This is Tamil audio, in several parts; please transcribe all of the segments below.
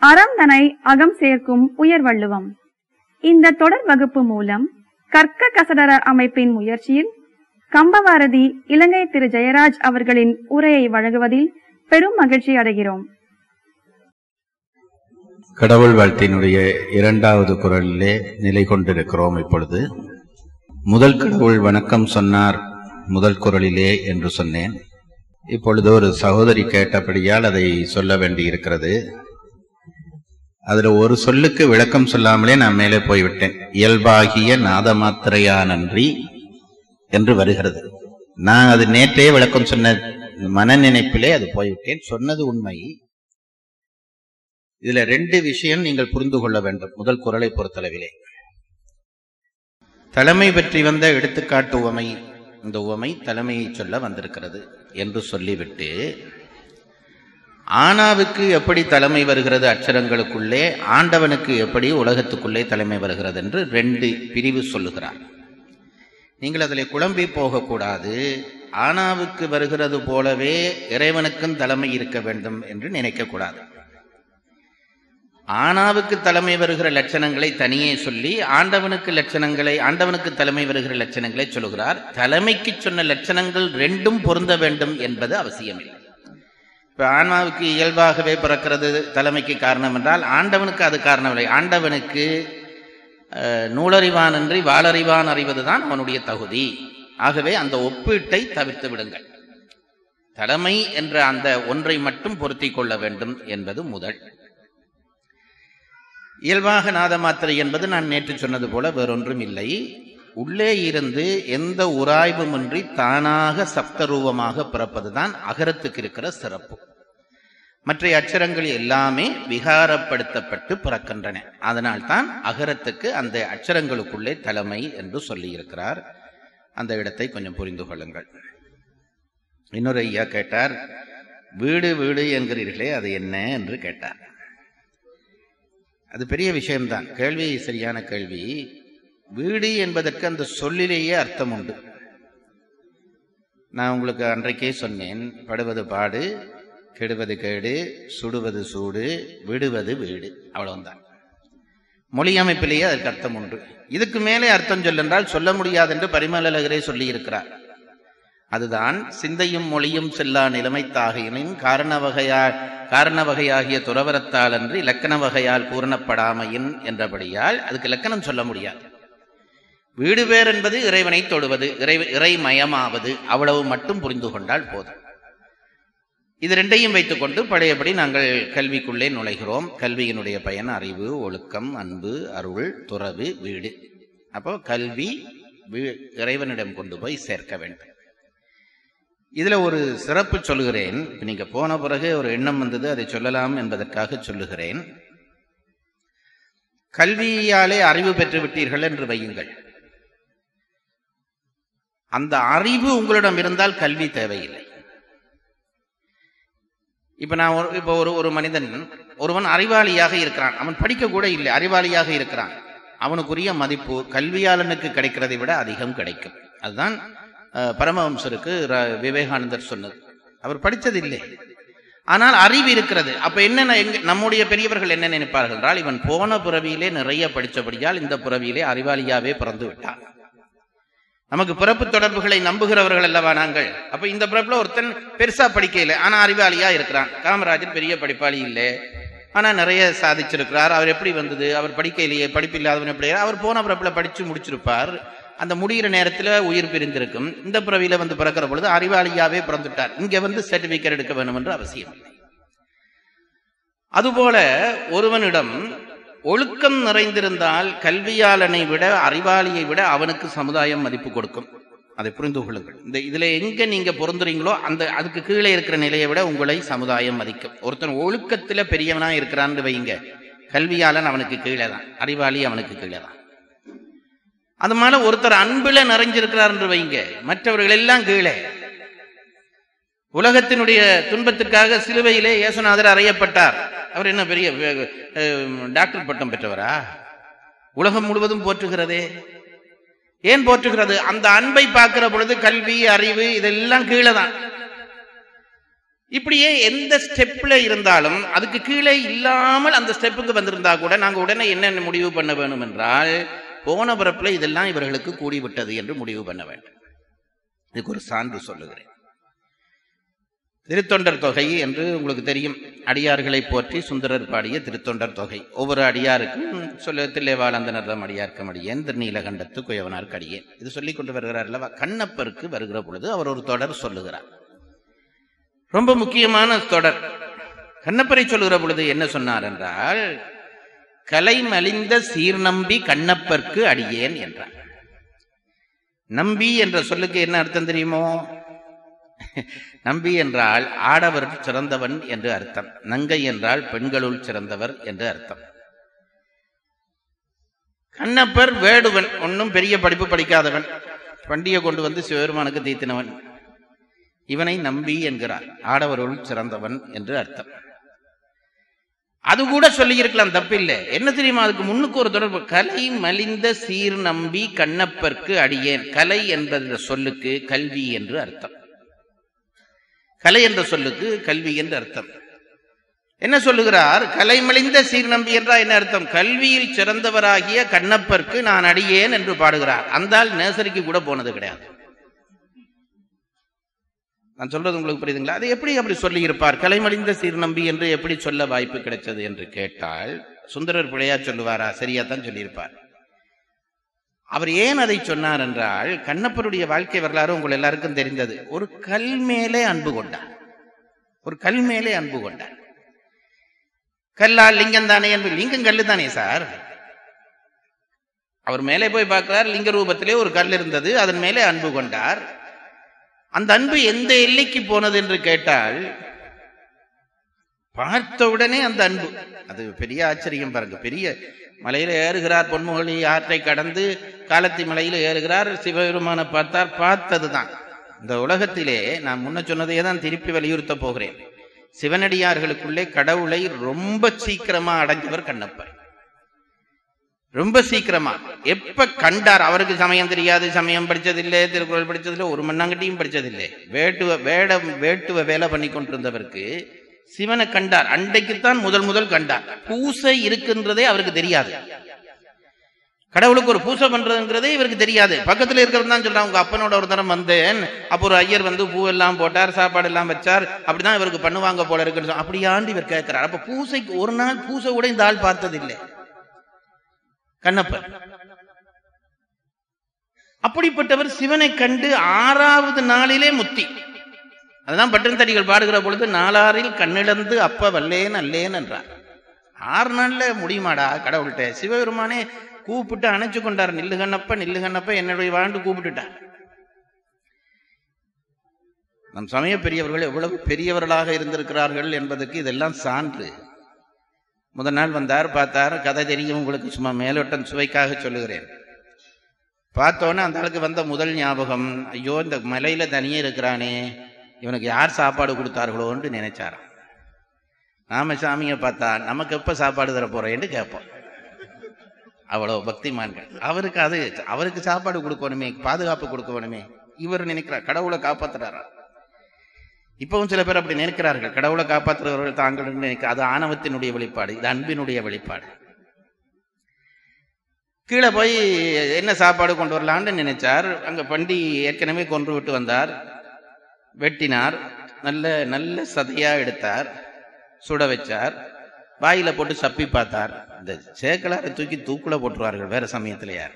அறம் தனை அகம் சேர்க்கும் உயர்வள்ளுவம் இந்த தொடர் வகுப்பு மூலம் கற்க கசடர அமைப்பின் முயற்சியில் கம்பவாரதி இலங்கை திரு ஜெயராஜ் அவர்களின் உரையை வழங்குவதில் பெரும் மகிழ்ச்சி அடைகிறோம் கடவுள் வாழ்த்தினுடைய இரண்டாவது குரலிலே நிலை கொண்டிருக்கிறோம் இப்பொழுது முதல் கடவுள் வணக்கம் சொன்னார் முதல் குரலிலே என்று சொன்னேன் இப்பொழுது ஒரு சகோதரி கேட்டபடியால் அதை சொல்ல வேண்டியிருக்கிறது அதுல ஒரு சொல்லுக்கு விளக்கம் சொல்லாமலே நான் மேலே போய்விட்டேன் இயல்பாகிய நாதமாத்திரையா நன்றி என்று வருகிறது நான் அது நேற்றே விளக்கம் சொன்ன மன நினைப்பிலே அது போய்விட்டேன் சொன்னது உண்மை இதுல ரெண்டு விஷயம் நீங்கள் புரிந்து கொள்ள வேண்டும் முதல் குரலை பொறுத்தளவிலே தலைமை பற்றி வந்த எடுத்துக்காட்டு உவமை இந்த உவமை தலைமையை சொல்ல வந்திருக்கிறது என்று சொல்லிவிட்டு ஆனாவுக்கு எப்படி தலைமை வருகிறது அச்சரங்களுக்குள்ளே ஆண்டவனுக்கு எப்படி உலகத்துக்குள்ளே தலைமை வருகிறது என்று ரெண்டு பிரிவு சொல்லுகிறார் நீங்கள் அதில் குழம்பி போகக்கூடாது ஆனாவுக்கு வருகிறது போலவே இறைவனுக்கும் தலைமை இருக்க வேண்டும் என்று நினைக்கக்கூடாது ஆனாவுக்கு தலைமை வருகிற லட்சணங்களை தனியே சொல்லி ஆண்டவனுக்கு லட்சணங்களை ஆண்டவனுக்கு தலைமை வருகிற லட்சணங்களை சொல்லுகிறார் தலைமைக்கு சொன்ன லட்சணங்கள் ரெண்டும் பொருந்த வேண்டும் என்பது அவசியமில்லை இப்ப ஆன்மாவுக்கு இயல்பாகவே பிறக்கிறது தலைமைக்கு காரணம் என்றால் ஆண்டவனுக்கு அது காரணமில்லை ஆண்டவனுக்கு அஹ், நூலறிவானன்றி வாளறிவான் அறிவதுதான் அவனுடைய தகுதி ஆகவே அந்த ஒப்பீட்டை தவிர்த்து விடுங்கள் தலைமை என்ற அந்த ஒன்றை மட்டும் பொருத்திக் கொள்ள வேண்டும் என்பது முதல் இயல்பாக நாதமாத்திரை என்பது நான் நேற்று சொன்னது போல வேறொன்றும் இல்லை உள்ளே இருந்து எந்த உராய்வுமின்றி தானாக சப்தரூபமாக பிறப்பதுதான் அகரத்துக்கு இருக்கிற சிறப்பு மற்ற அச்சரங்கள் எல்லாமே விகாரப்படுத்தப்பட்டு பிறக்கின்றன அதனால்தான் அகரத்துக்கு அந்த அச்சரங்களுக்குள்ளே தலைமை என்று சொல்லியிருக்கிறார் அந்த இடத்தை கொஞ்சம் புரிந்து கொள்ளுங்கள் இன்னொரு ஐயா கேட்டார் வீடு வீடு என்கிறீர்களே அது என்ன என்று கேட்டார் அது பெரிய விஷயம்தான் கேள்வி சரியான கேள்வி வீடு என்பதற்கு அந்த சொல்லிலேயே அர்த்தம் உண்டு நான் உங்களுக்கு அன்றைக்கே சொன்னேன் படுவது பாடு கெடுவது கேடு சுடுவது சூடு விடுவது வீடு அவ்வளவுதான் மொழி அமைப்பிலேயே அதற்கு அர்த்தம் உண்டு இதுக்கு மேலே அர்த்தம் சொல்லென்றால் சொல்ல முடியாது என்று பரிமலகரே சொல்லி இருக்கிறார் அதுதான் சிந்தையும் மொழியும் செல்லா நிலைமைத்தாகையினின் காரண வகையா காரண வகையாகிய துறவரத்தால் அன்று இலக்கண வகையால் பூரணப்படாமையின் என்றபடியால் அதுக்கு இலக்கணம் சொல்ல முடியாது வீடு பேர் என்பது இறைவனை தொடுவது இறை இறைமயமாவது அவ்வளவு மட்டும் புரிந்து கொண்டால் போதும் இது ரெண்டையும் வைத்துக்கொண்டு பழையபடி நாங்கள் கல்விக்குள்ளே நுழைகிறோம் கல்வியினுடைய பயன் அறிவு ஒழுக்கம் அன்பு அருள் துறவு வீடு அப்போ கல்வி வீ- இறைவனிடம் கொண்டு போய் சேர்க்க வேண்டும் இதுல ஒரு சிறப்பு சொல்லுகிறேன் இப்ப நீங்க போன பிறகு ஒரு எண்ணம் வந்தது அதை சொல்லலாம் என்பதற்காக சொல்லுகிறேன் கல்வியாலே அறிவு பெற்று விட்டீர்கள் என்று வையுங்கள் அந்த அறிவு உங்களிடம் இருந்தால் கல்வி தேவையில்லை இப்ப நான் ஒரு இப்ப ஒரு ஒரு மனிதன் ஒருவன் அறிவாளியாக இருக்கிறான் அவன் படிக்க கூட இல்லை அறிவாளியாக இருக்கிறான் அவனுக்குரிய மதிப்பு கல்வியாளனுக்கு கிடைக்கிறதை விட அதிகம் கிடைக்கும் அதுதான் அஹ், பரமஹம்சருக்கு ர- விவேகானந்தர் சொன்னது அவர் படித்தது இல்லை ஆனால் அறிவு இருக்கிறது அப்ப என்ன எங்க நம்முடைய பெரியவர்கள் என்ன நினைப்பார்கள் என்றால் இவன் போன பிறவியிலே நிறைய படித்தபடியால் இந்த பிறவியிலே அறிவாளியாவே பிறந்து விட்டான் நமக்கு பிறப்பு தொடர்புகளை நம்புகிறவர்கள் அல்லவா நாங்கள் அப்ப இந்த பிறப்புல ஒருத்தன் பெருசா படிக்கல ஆனா அறிவாளியா இருக்கிறான் காமராஜர் பெரிய படிப்பாளி இல்லை ஆனா நிறைய சாதிச்சிருக்கிறார் அவர் எப்படி வந்தது அவர் படிக்கையிலேயே படிப்பில்லாதவன் எப்படி அவர் போன பிறப்புல படிச்சு முடிச்சிருப்பார் அந்த முடிகிற நேரத்துல உயிர் பிரிந்திருக்கும் இந்த பிறவியில வந்து பிறக்கிற பொழுது அறிவாளியாவே பிறந்துட்டார் இங்க வந்து சர்டிபிகேட் எடுக்க வேண்டும் என்று அவசியம் இல்லை அதுபோல ஒருவனிடம் ஒழுக்கம் நிறைந்திருந்தால் கல்வியாளனை விட அறிவாளியை விட அவனுக்கு சமுதாயம் மதிப்பு கொடுக்கும் அதை புரிந்து கொள்ளுங்கள் இந்த இதுல எங்க நீங்க பொருந்துறீங்களோ அந்த அதுக்கு கீழே இருக்கிற நிலையை விட உங்களை சமுதாயம் மதிக்கும் ஒருத்தன் ஒழுக்கத்துல பெரியவனா இருக்கிறான்னு வைங்க கல்வியாளன் அவனுக்கு கீழே தான் அறிவாளி அவனுக்கு கீழே தான் அது மேல ஒருத்தர் அன்புல நிறைஞ்சிருக்கிறார் என்று வைங்க மற்றவர்கள் எல்லாம் கீழே உலகத்தினுடைய துன்பத்திற்காக சிலுவையிலே இயேசுநாதர் அறையப்பட்டார் அவர் என்ன பெரிய வே- அஹ், டாக்டர் பட்டம் பெற்றவரா உலகம் முழுவதும் போற்றுகிறதே ஏன் போற்றுகிறது அந்த அன்பை பார்க்கிற பொழுது கல்வி அறிவு இதெல்லாம் கீழே தான் இப்படியே எந்த ஸ்டெப்ல இருந்தாலும் அதுக்கு கீழே இல்லாமல் அந்த ஸ்டெப்புக்கு வந்திருந்தா கூட நாங்க உடனே என்ன முடிவு பண்ண வேணும் என்றால் போன பிறப்புல இதெல்லாம் இவர்களுக்கு கூடிவிட்டது என்று முடிவு பண்ண வேண்டும் இதுக்கு ஒரு சான்று சொல்லுகிறேன் திருத்தொண்டர் தொகை என்று உங்களுக்கு தெரியும் அடியார்களை போற்றி சுந்தரர் பாடிய திருத்தொண்டர் தொகை ஒவ்வொரு அடியாருக்கும் சொல்ல தில்லைவாளந்தனர்தம் அடியார்க்கம் அடியேன் திருநீலகண்டத்து குயவனார்க்கு அடியேன் இது சொல்லிக் கொண்டு வருகிறார் அல்லவா கண்ணப்பருக்கு வருகிற பொழுது அவர் ஒரு தொடர் சொல்லுகிறார் ரொம்ப முக்கியமான தொடர் கண்ணப்பரை சொல்லுகிற பொழுது என்ன சொன்னார் என்றால் கலை மலிந்த சீர்நம்பி கண்ணப்பர்க்கு அடியேன் என்றார் நம்பி என்ற சொல்லுக்கு என்ன அர்த்தம் தெரியுமோ நம்பி என்றால் ஆடவர் சிறந்தவன் என்று அர்த்தம் நங்கை என்றால் பெண்களுள் சிறந்தவர் என்று அர்த்தம் கண்ணப்பர் வேடுவன் ஒன்னும் பெரிய படிப்பு படிக்காதவன் வண்டியை கொண்டு வந்து சிவபெருமானுக்கு தீத்தினவன் இவனை நம்பி என்கிறார் ஆடவருள் சிறந்தவன் என்று அர்த்தம் அது கூட சொல்லியிருக்கலாம் தப்பில்லை என்ன தெரியுமா அதுக்கு முன்னுக்கு ஒரு தொடர்பு கலை மலிந்த சீர் நம்பி கண்ணப்பர்க்கு அடியேன் கலை என்ற சொல்லுக்கு கல்வி என்று அர்த்தம் கலை என்ற சொல்லுக்கு கல்வி என்று அர்த்தம் என்ன சொல்லுகிறார் கலை மலிந்த சீர் நம்பி என்றால் என்ன அர்த்தம் கல்வியில் சிறந்தவராகிய கண்ணப்பர்க்கு நான் அடியேன் என்று பாடுகிறார் அந்தால் நேசரிக்கு கூட போனது கிடையாது நான் சொல்றது உங்களுக்கு புரியுதுங்களா அது எப்படி அப்படி சொல்லி இருப்பார் கலைமலிந்த சீர்நம்பி என்று எப்படி சொல்ல வாய்ப்பு கிடைச்சது என்று கேட்டால் சுந்தரர் பிழையார் சொல்லுவாரா சரியா தான் சொல்லியிருப்பார் அவர் ஏன் அதை சொன்னார் என்றால் கண்ணப்பருடைய வாழ்க்கை வரலாறு உங்கள் எல்லாருக்கும் தெரிந்தது ஒரு கல் மேலே அன்பு கொண்டார் ஒரு கல் மேலே அன்பு கொண்டார் கல்லால் லிங்கம் தானே அன்பு லிங்கம் கல்லு தானே சார் அவர் மேலே போய் பார்க்கிறார் லிங்க ரூபத்திலே ஒரு கல் இருந்தது அதன் மேலே அன்பு கொண்டார் அந்த அன்பு எந்த எல்லைக்கு போனது என்று கேட்டால் பார்த்தவுடனே அந்த அன்பு அது பெரிய ஆச்சரியம் பாருங்க பெரிய மலையில ஏறுகிறார் பொன்முகலி ஆற்றை கடந்து காலத்தி மலையில ஏறுகிறார் சிவபெருமான பார்த்தார் பார்த்ததுதான் இந்த உலகத்திலே நான் முன்ன சொன்னதையே தான் திருப்பி வலியுறுத்த போகிறேன் சிவனடியார்களுக்குள்ளே கடவுளை ரொம்ப சீக்கிரமா அடைஞ்சவர் கண்ணப்பர் ரொம்ப சீக்கிரமா எப்ப கண்டார் அவருக்கு சமயம் தெரியாது சமயம் படிச்சதில்லை திருக்குறள் படிச்சதில்லை ஒரு மண்ணாங்கட்டியும் படிச்சதில்லை வேட்டுவ வேட வேட்டுவ வேலை பண்ணி கொண்டிருந்தவருக்கு சிவனை கண்டார் அன்றைக்குத்தான் முதல் முதல் கண்டார் பூசை இருக்குன்றதே அவருக்கு தெரியாது கடவுளுக்கு ஒரு பூசை பண்றதுங்கிறதே இவருக்கு தெரியாது பக்கத்துல இருக்கிறது தான் சொல்றான் உங்க அப்பனோட ஒரு தரம் வந்தேன் அப்போ ஒரு ஐயர் வந்து பூ எல்லாம் போட்டார் சாப்பாடு எல்லாம் வச்சார் அப்படிதான் இவருக்கு பண்ணுவாங்க போல இருக்குன்னு சொல்லி- அப்படியாண்டு இவர் கேட்கிறார் அப்ப பூசைக்கு ஒரு நாள் பூசை கூட இந்த ஆள் பார்த்ததில்லை கண்ணப்பர் அப்படிப்பட்டவர் சிவனை கண்டு ஆறாவது நாளிலே முத்தி அதுதான் பட்டன்தடிகள் பாடுகிற பொழுது நாலாரில் கண்ணிழந்து அப்ப வல்லேன் அல்லேன் என்றார் ஆறு நாள்ல முடியுமாடா கடவுள்கிட்ட சிவபெருமானே கூப்பிட்டு அணைச்சு கொண்டார் நில்லு கண்ணப்ப நில்லு கண்ணப்ப என்னுடைய வாழ்ந்து கூப்பிட்டுட்டார் நம் சமய பெரியவர்கள் எவ்வளவு பெரியவர்களாக இருந்திருக்கிறார்கள் என்பதற்கு இதெல்லாம் சான்று முதல் நாள் வந்தார் பார்த்தார் கதை தெரியும் உங்களுக்கு சும்மா மேலோட்டம் சுவைக்காக சொல்லுகிறேன் பார்த்தோன்னே அந்த ஆளுக்கு வந்த முதல் ஞாபகம் ஐயோ இந்த மலையில தனியே இருக்கிறானே இவனுக்கு யார் சாப்பாடு கொடுத்தார்களோன்னு நினைச்சாராம் நாம சாமியை பார்த்தா நமக்கு எப்ப சாப்பாடு தர போறேன்னு கேட்போம் அவ்வளவு பக்திமான்கள் அவருக்கு அது அவருக்கு சாப்பாடு கொடுக்கணுமே பாதுகாப்பு கொடுக்கணுமே இவர் நினைக்கிறார் கடவுளை காப்பாத்துறாரா இப்பவும் சில பேர் அப்படி நினைக்கிறார்கள் கடவுளை காப்பாற்றுறவர்கள் தாங்கள் நினைக்க அது ஆணவத்தினுடைய வெளிப்பாடு இது அன்பினுடைய வெளிப்பாடு கீழே போய் என்ன சாப்பாடு கொண்டு வரலான்னு நினைச்சார் அங்க பண்டி ஏற்கனவே கொன்று விட்டு வந்தார் வெட்டினார் நல்ல நல்ல சதையா எடுத்தார் சுட வச்சார் வாயில போட்டு சப்பி பார்த்தார் இந்த சேக்கலாரை தூக்கி தூக்குல போட்டுருவார்கள் வேற சமயத்துல யார்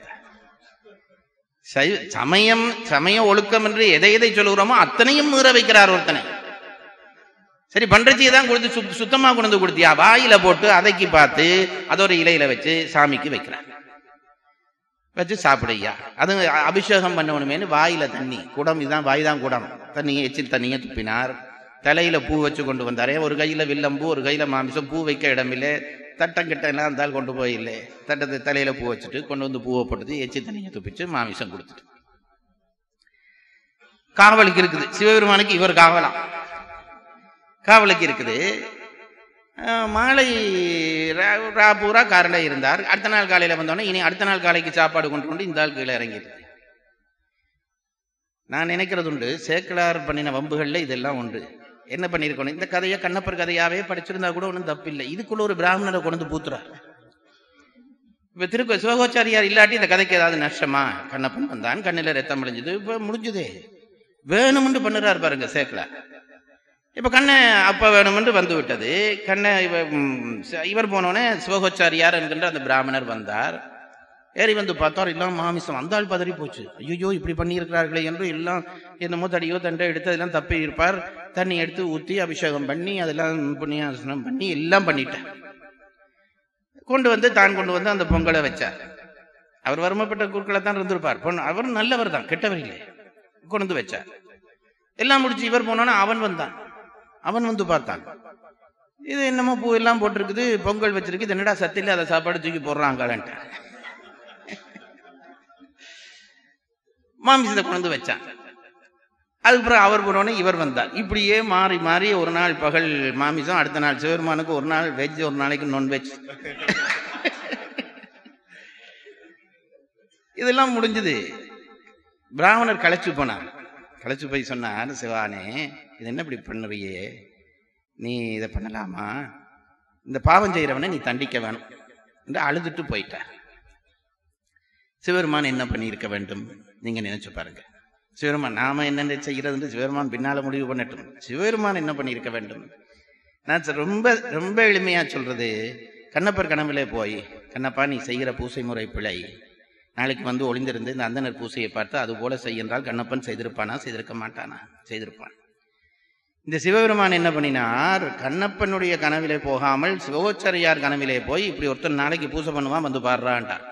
சை- சமயம் சமய ஒழுக்கம் என்று எதை எதை சொல்லுகிறோமோ அத்தனையும் மீற வைக்கிறார் ஒருத்தனை சரி பண்றச்சியை தான் கொடுத்து சுத்- சுத்தமா கொண்டு வந்து கொடுத்தியா வாயில போட்டு அதைக்கு பார்த்து அதை ஒரு இலையில வச்சு சாமிக்கு வைக்கிறார் வச்சு சாப்பிடையா அது அபிஷேகம் பண்ணணுமேனு வாயில தண்ணி குடம் இதுதான் வாய் தான் குடம் தண்ணியை எச்சில் தண்ணியை துப்பினார் தலையில பூ வச்சு கொண்டு வந்தாரே ஒரு கையில வில்லம்பூ ஒரு கையில மாமிசம் பூ வைக்க இடமில்லை தட்டம் கிட்ட எல்லாம் இருந்தால் கொண்டு போய் இல்லை தட்டத்தை தலையில பூ வச்சுட்டு கொண்டு வந்து பூவை போட்டு எச்சி தண்ணியை துப்பிச்சு மாமிசம் கொடுத்துட்டு காவலுக்கு இருக்குது சிவபெருமானுக்கு இவர் காவலாம் காவலுக்கு இருக்குது அஹ் மாலை ரா- ரா பூரா காரில் இருந்தார் அடுத்த நாள் காலையில் வந்தோடனே இனி அடுத்த நாள் காலைக்கு சாப்பாடு கொண்டு கொண்டு இந்த ஆள் கீழே இறங்கிடுது நான் நினைக்கிறது உண்டு சேக்கலார் பண்ணின வம்புகளில் இதெல்லாம் உண்டு என்ன பண்ணியிருக்கணும் இந்த கதையை கண்ணப்பர் கதையாவே படிச்சிருந்தா கூட ஒன்றும் தப்பில்லை இதுக்குள்ள ஒரு பிராமணரை கொண்டு வந்து பூத்துறார் இப்ப திருக்கு சிவகோச்சாரியார் இல்லாட்டி இந்த கதைக்கு ஏதாவது நஷ்டமா கண்ணப்பன் வந்தான் கண்ணில ரத்தம் அடைஞ்சது இப்ப முடிஞ்சதே வேணும்னு பண்ணுறாரு பாருங்க சேக்கல இப்ப கண்ணை அப்ப வேணுமென்று வந்து விட்டது கண்ணை இவ ம், ச- இவர் போனோடனே சிவகோச்சாரியார் என்கின்ற அந்த பிராமணர் வந்தார் ஏறி வந்து பார்த்தார் எல்லாம் மாமிசம் அந்த ஆள் பதறி போச்சு ஐயோ இப்படி பண்ணியிருக்கிறார்களே என்று எல்லாம் என்னமோ தடியோ தண்டை எடுத்து அதெல்லாம் தப்பி இருப்பார் தண்ணி எடுத்து ஊற்றி அபிஷேகம் பண்ணி அதெல்லாம் புண்ணியாசனம் பண்ணி எல்லாம் பண்ணிட்டார் கொண்டு வந்து தான் கொண்டு வந்து அந்த பொங்கலை வச்சார் அவர் வறுமைப்பட்ட குருக்களை தான் இருந்திருப்பார் பொண்ணு அவர் நல்லவர் தான் கெட்டவர் இல்லை கொண்டு வந்து வச்சார் எல்லாம் முடிச்சு இவர் போனோன்னா அவன் வந்தான் அவன் வந்து பார்த்தான் இது என்னமோ பூ எல்லாம் போட்டிருக்குது பொங்கல் வச்சிருக்கு இது என்னடா சத்தில அதை சாப்பாடு தூக்கி போடுறாங்களான்ட்டு மாமிசத்தை கொண்டு வந்து வச்சான் அதுக்கப்புறம் அவர் போனோடனே இவர் வந்தார் இப்படியே மாறி மாறி ஒரு நாள் பகல் மாமிசம் அடுத்த நாள் சிவருமானுக்கு ஒரு நாள் வெஜ் ஒரு நாளைக்கு நான்வெஜ் இதெல்லாம் முடிஞ்சது பிராமணர் களைச்சு போனார் களைச்சு போய் சொன்னார் சிவானே இது என்ன இப்படி பண்ணுறியே நீ இதை பண்ணலாமா இந்த பாவம் செய்கிறவனை நீ தண்டிக்க வேணும் என்று அழுதுட்டு போயிட்டார் சிவருமான் என்ன பண்ணியிருக்க வேண்டும் நீங்க நினைச்சு பாருங்க சிவருமான் நாம என்ன செய்கிறதுன்னு சிவருமான் பின்னால முடிவு பண்ணட்டும் சிவருமான் என்ன பண்ணியிருக்க வேண்டும் நான் சொ- ரொம்ப ரொம்ப எளிமையா சொல்றது கண்ணப்பர் கனவிலே போய் கண்ணப்பா நீ செய்கிற பூசை முறை பிழை நாளைக்கு வந்து ஒளிந்திருந்து இந்த அந்தனர் பூசையை பார்த்து அது போல செய்யென்றால் கண்ணப்பன் செய்திருப்பானா செய்திருக்க மாட்டானா செய்திருப்பான் இந்த சிவபெருமான் என்ன பண்ணினார் கண்ணப்பனுடைய கனவிலே போகாமல் சிவோச்சரியார் கனவிலே போய் இப்படி ஒருத்தன் நாளைக்கு பூசை பண்ணுவான் வந்து பாடுறான்ட்டார்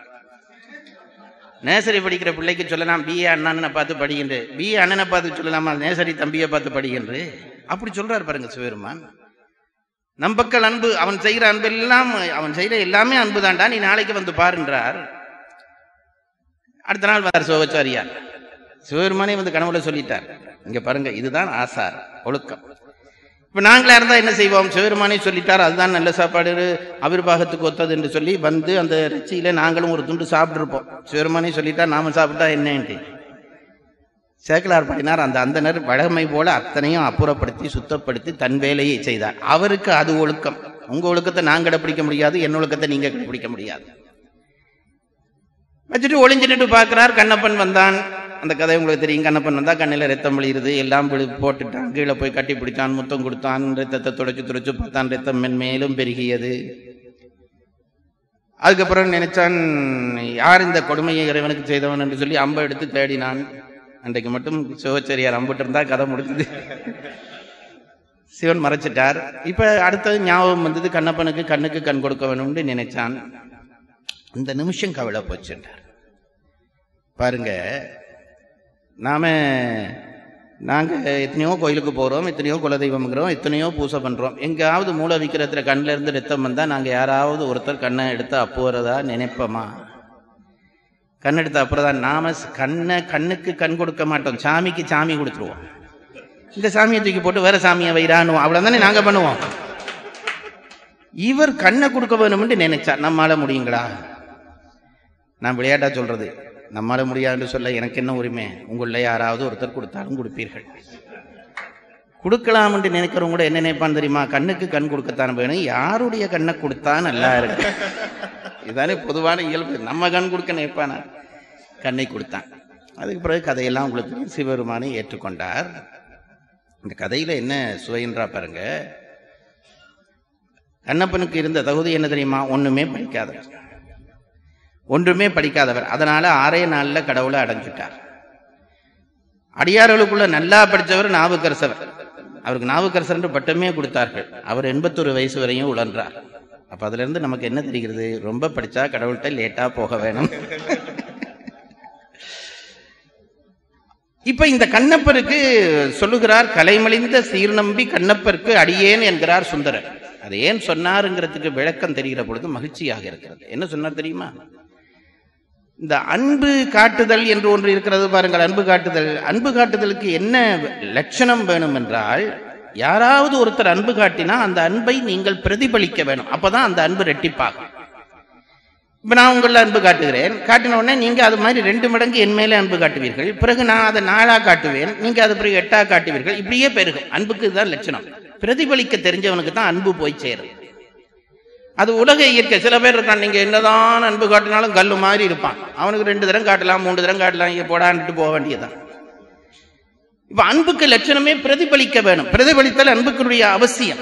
நேசரி படிக்கிற பிள்ளைக்கு சொல்லலாம் பிஏ அண்ணனை பார்த்து படிக்கின்று பிஏ அண்ணனை பார்த்து சொல்லலாமா நேசரி தம்பியை பார்த்து படிக்கின்று அப்படி சொல்றாரு பாருங்க சிவபெருமான் நம்பக்கள் அன்பு அவன் செய்கிற அன்பு எல்லாம் அவன் செய்கிற எல்லாமே அன்பு தான்டா நீ நாளைக்கு வந்து பாருன்றார் அடுத்த நாள் வந்தார் சிவபச்சாரியார் சிவபெருமானே வந்து கனவுல சொல்லிட்டார் இங்க பாருங்க இதுதான் ஆசார் ஒழுக்கம் இப்ப நாங்களா இருந்தா என்ன செய்வோம் சிவபெருமானே சொல்லிட்டார் அதுதான் நல்ல சாப்பாடு அவிர்வாகத்துக்கு ஒத்தது என்று சொல்லி வந்து அந்த இறைச்சியில நாங்களும் ஒரு துண்டு சாப்பிட்டுருப்போம் சிவபெருமானே சொல்லிட்டா நாம சாப்பிட்டா என்னன்ட்டு சேக்கலார் பாடினார் அந்த அந்தனர் வழமை போல அத்தனையும் அப்புறப்படுத்தி சுத்தப்படுத்தி தன் வேலையை செய்தார் அவருக்கு அது ஒழுக்கம் உங்க ஒழுக்கத்தை நான் கடைப்பிடிக்க முடியாது என் ஒழுக்கத்தை நீங்க கடைப்பிடிக்க முடியாது வச்சுட்டு ஒளிஞ்சிட்டு பார்க்கிறார் கண்ணப்பன் வந்தான் அந்த கதை உங்களுக்கு தெரியும் கண்ணப்பன் வந்தா கண்ணில் ரத்தம் விழுகிறது எல்லாம் விழு- போட்டுட்டான் கீழே போய் கட்டி பிடிச்சான் முத்தம் கொடுத்தான் ரத்தத்தை துடைச்சு துடைச்சு பார்த்தான் ரத்தம் மென்மேலும் பெருகியது அதுக்கப்புறம் நினைச்சான் யார் இந்த கொடுமையை இறைவனுக்கு செய்தவன் என்று சொல்லி அம்பை எடுத்து தேடினான் அன்றைக்கு மட்டும் சிவச்சரியார் அம்பிட்டு இருந்தா கதை முடிஞ்சது சிவன் மறைச்சிட்டார் இப்ப அடுத்தது ஞாபகம் வந்தது கண்ணப்பனுக்கு கண்ணுக்கு கண் கொடுக்க வேணும்னு நினைச்சான் இந்த நிமிஷம் கவலை போச்சுட்டார் பாருங்க நாம நாங்க எத்தனையோ கோயிலுக்கு போறோம் எத்தனையோ குலதெய்வம்ங்கிறோம் எத்தனையோ பூசை பண்றோம் எங்கேயாவது மூல விக்கிரத்துல கண்ணுல இருந்து ரத்தம் வந்தா நாங்க யாராவது ஒருத்தர் கண்ணை எடுத்து அப்புறதா நினைப்போமா கண் எடுத்து அப்புறதான் நாம ஸ்- கண்ணை கண்ணுக்கு கண் கொடுக்க மாட்டோம் சாமிக்கு சாமி கொடுத்துருவோம் இந்த சாமியை தூக்கி போட்டு வேற சாமியை வைரானுவோம் அவ்வளவுதானே நாங்க பண்ணுவோம் இவர் கண்ணை கொடுக்க வேணும்னு நினைச்சார் நம்மால முடியுங்களா நான் விளையாட்டா சொல்றது நம்மால முடியாதுன்னு சொல்ல எனக்கு என்ன உரிமை உங்களில் யாராவது ஒருத்தர் கொடுத்தாலும் கொடுப்பீர்கள் கொடுக்கலாம் என்று நினைக்கிறவங்க கூட என்ன நினைப்பான் தெரியுமா கண்ணுக்கு கண் கொடுக்கத்தான் வேணும் யாருடைய கண்ணை கொடுத்தா நல்லா இருக்கு இதுதானே பொதுவான இயல்பு நம்ம கண் கொடுக்க நினைப்பானா கண்ணை கொடுத்தான் அதுக்கு பிறகு கதையெல்லாம் உங்களுக்கு தெரியும். சிவபெருமானை ஏற்றுக்கொண்டார் இந்த கதையில என்ன சுவைன்றா பாருங்க கண்ணப்பனுக்கு இருந்த தகுதி என்ன தெரியுமா ஒண்ணுமே படிக்காதவர் ஒன்றுமே படிக்காதவர் அதனால ஆறே நாள்ல கடவுளை அடைஞ்சிட்டார் அடியார்களுக்குள்ள நல்லா படித்தவர் நாவுக்கரசவர் அவருக்கு நாவுக்கரசர் பட்டமே கொடுத்தார்கள் அவர் எண்பத்தொரு வயசு வரையும் உழன்றார் அப்ப அதுல இருந்து நமக்கு என்ன தெரிகிறது ரொம்ப படிச்சா கடவுள்கிட்ட லேட்டா போக வேணும் இப்ப இந்த கண்ணப்பருக்கு சொல்லுகிறார் கலைமலிந்த சீர்நம்பி கண்ணப்பருக்கு அடியேன் என்கிறார் சுந்தரர் அது ஏன் சொன்னாருங்கிறதுக்கு விளக்கம் தெரிகிற பொழுது மகிழ்ச்சியாக இருக்கிறது என்ன சொன்னார் தெரியுமா இந்த அன்பு காட்டுதல் என்று ஒன்று இருக்கிறது பாருங்கள் அன்பு காட்டுதல் அன்பு காட்டுதலுக்கு என்ன லட்சணம் வேணும் என்றால் யாராவது ஒருத்தர் அன்பு காட்டினா அந்த அன்பை நீங்கள் பிரதிபலிக்க வேணும் அப்பதான் அந்த அன்பு ரெட்டிப்பாகும் இப்ப நான் உங்களில் அன்பு காட்டுகிறேன் காட்டின உடனே நீங்க அது மாதிரி ரெண்டு மடங்கு என் மேலே அன்பு காட்டுவீர்கள் பிறகு நான் அதை நாளா காட்டுவேன் நீங்க அது பிறகு எட்டா காட்டுவீர்கள் இப்படியே பெருகும் அன்புக்கு இதுதான் லட்சணம் பிரதிபலிக்க தெரிஞ்சவனுக்கு தான் அன்பு போய் சேரும் அது உலக இயற்கை சில பேர் இருக்கான் நீங்க என்னதான் அன்பு காட்டினாலும் கல்லு மாதிரி இருப்பான் அவனுக்கு ரெண்டு தரம் காட்டலாம் மூணு தரம் காட்டலாம் இங்க போடான்ட்டு போக வேண்டியதுதான் இப்ப அன்புக்கு லட்சணமே பிரதிபலிக்க வேணும் பிரதிபலித்தல் அன்புக்குரிய அவசியம்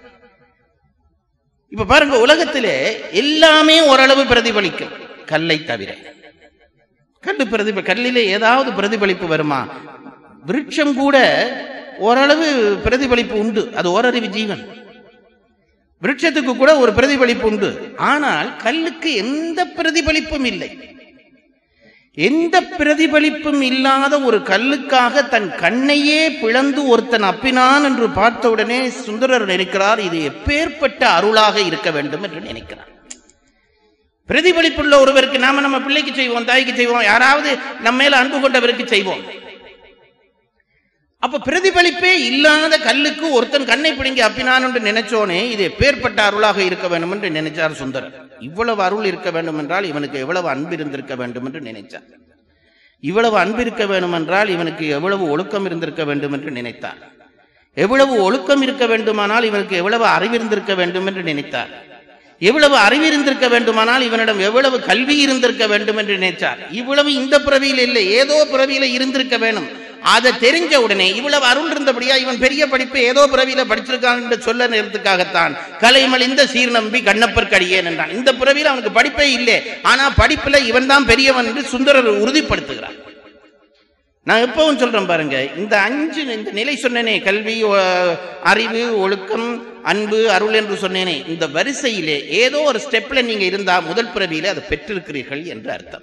இப்ப பாருங்க உலகத்திலே எல்லாமே ஓரளவு பிரதிபலிக்கும் கல்லை தவிர கல்லு பிரதிப கல்லிலே ஏதாவது பிரதிபலிப்பு வருமா விருட்சம் கூட ஓரளவு பிரதிபலிப்பு உண்டு அது ஓரறிவு ஜீவன் விருட்சத்துக்கு கூட ஒரு பிரதிபலிப்பு உண்டு ஆனால் கல்லுக்கு எந்த பிரதிபலிப்பும் இல்லை எந்த பிரதிபலிப்பும் இல்லாத ஒரு கல்லுக்காக தன் கண்ணையே பிளந்து ஒருத்தன் அப்பினான் என்று பார்த்தவுடனே சுந்தரர் நினைக்கிறார் இது எப்பேற்பட்ட அருளாக இருக்க வேண்டும் என்று நினைக்கிறார் பிரதிபலிப்புள்ள ஒருவருக்கு நாம நம்ம பிள்ளைக்கு செய்வோம் தாய்க்கு செய்வோம் யாராவது நம்ம மேல அன்பு கொண்டவருக்கு செய்வோம் அப்ப பிரதிபலிப்பே இல்லாத கல்லுக்கு ஒருத்தன் கண்ணை பிடுங்கி அப்பினான் என்று நினைச்சோனே இது எப்பேற்பட்ட அருளாக இருக்க வேண்டும் என்று நினைச்சார் சுந்தரர் இவ்வளவு அருள் இருக்க வேண்டும் என்றால் இவனுக்கு எவ்வளவு அன்பு இருந்திருக்க வேண்டும் என்று நினைச்சார் இவ்வளவு அன்பு இருக்க வேண்டும் என்றால் இவனுக்கு எவ்வளவு ஒழுக்கம் இருந்திருக்க வேண்டும் என்று நினைத்தார் எவ்வளவு ஒழுக்கம் இருக்க வேண்டுமானால் இவனுக்கு எவ்வளவு அறிவிருந்திருக்க வேண்டும் என்று நினைத்தார் எவ்வளவு அறிவிருந்திருக்க வேண்டுமானால் இவனிடம் எவ்வளவு கல்வி இருந்திருக்க வேண்டும் என்று நினைத்தார் இவ்வளவு இந்த பிறவியில் இல்லை ஏதோ பிறவியில இருந்திருக்க வேணும் அதை தெரிஞ்ச உடனே இவ்வளவு அருள் இருந்தபடியா இவன் பெரிய படிப்பு ஏதோ பிறவியில படிச்சிருக்கான் என்று சொல்ல நேரத்துக்காகத்தான் கலைமலிந்த சீர் நம்பி கண்ணப்பர் கடியேன் என்றான் இந்த பிறவியில் அவனுக்கு படிப்பே இல்லை ஆனா படிப்புல இவன் தான் பெரியவன் என்று சுந்தரர் உறுதிப்படுத்துகிறார் நான் எப்பவும் சொல்றேன் பாருங்க இந்த அஞ்சு இந்த நிலை சொன்னேனே கல்வி ஒ- அறிவு ஒழுக்கம் அன்பு அருள் என்று சொன்னேனே இந்த வரிசையிலே ஏதோ ஒரு ஸ்டெப்ல நீங்க இருந்தா முதல் பிறவியில அதை பெற்றிருக்கிறீர்கள் என்று அர்த்தம்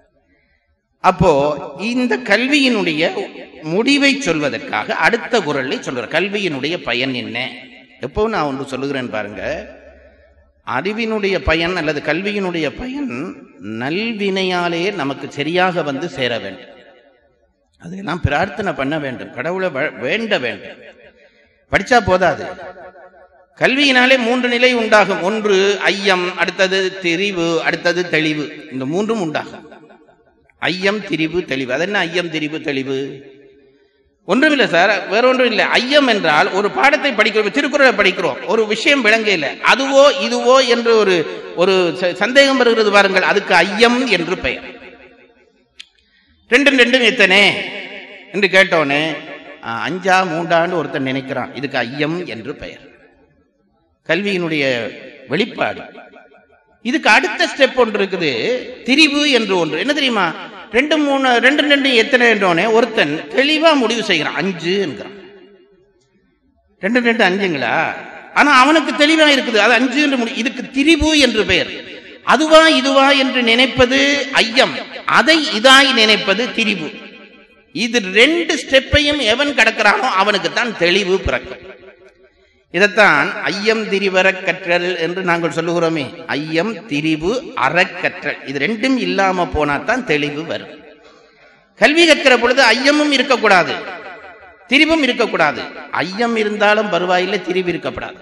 அப்போ இந்த கல்வியினுடைய முடிவை சொல்வதற்காக அடுத்த குரலை சொல்ற கல்வியினுடைய பயன் என்ன எப்பவும் நான் ஒன்று சொல்லுகிறேன் பாருங்க அறிவினுடைய பயன் அல்லது கல்வியினுடைய பயன் நல்வினையாலே நமக்கு சரியாக வந்து சேர வேண்டும் அதை நாம் பிரார்த்தனை பண்ண வேண்டும் கடவுளை வ- வேண்ட வேண்டும் படிச்சா போதாது கல்வியினாலே மூன்று நிலை உண்டாகும் ஒன்று ஐயம் அடுத்தது தெரிவு அடுத்தது தெளிவு இந்த மூன்றும் உண்டாகும் ஐயம் திரிவு தெளிவு அது என்ன ஐயம் திரிவு தெளிவு ஒன்றுமில்லை சார் வேற ஒன்றும் இல்லை ஐயம் என்றால் ஒரு பாடத்தை படிக்கிறோம் திருக்குறளை படிக்கிறோம் ஒரு விஷயம் விளங்க இல்லை அதுவோ இதுவோ என்று ஒரு ஒரு ச- சந்தேகம் வருகிறது பாருங்கள் அதுக்கு ஐயம் என்று பெயர் ரெண்டும் ரெண்டும் எத்தனை என்று கேட்டோன்னே ஆ, அஞ்சா மூன்றாண்டு ஒருத்தன் நினைக்கிறான் இதுக்கு ஐயம் என்று பெயர் கல்வியினுடைய வெளிப்பாடு இதுக்கு அடுத்த ஸ்டெப் ஒன்று இருக்குது திரிவு என்று ஒன்று என்ன தெரியுமா ரெண்டு மூணு ரெண்டு ரெண்டு எத்தனை என்றோனே ஒருத்தன் தெளிவா முடிவு செய்கிறான் அஞ்சு என்கிறான் ரெண்டு ரெண்டு அஞ்சுங்களா ஆனா அவனுக்கு தெளிவா இருக்குது அது அஞ்சு என்று முடி இதுக்கு திரிவு என்று பெயர் அதுவா இதுவா என்று நினைப்பது ஐயம் அதை இதாய் நினைப்பது திரிவு இது ரெண்டு ஸ்டெப்பையும் எவன் கடக்கிறானோ அவனுக்கு தான் தெளிவு பிறக்கும் இதைத்தான் ஐயம் திரிவர கற்றல் என்று நாங்கள் சொல்லுகிறோமே ஐயம் திரிவு அறக்கற்றல் இது ரெண்டும் இல்லாம போனா தான் தெளிவு வரும் கல்வி கற்கிற பொழுது ஐயமும் இருக்கக்கூடாது திரிவும் இருக்கக்கூடாது ஐயம் இருந்தாலும் பருவாயில்லை திரிவு இருக்கப்படாது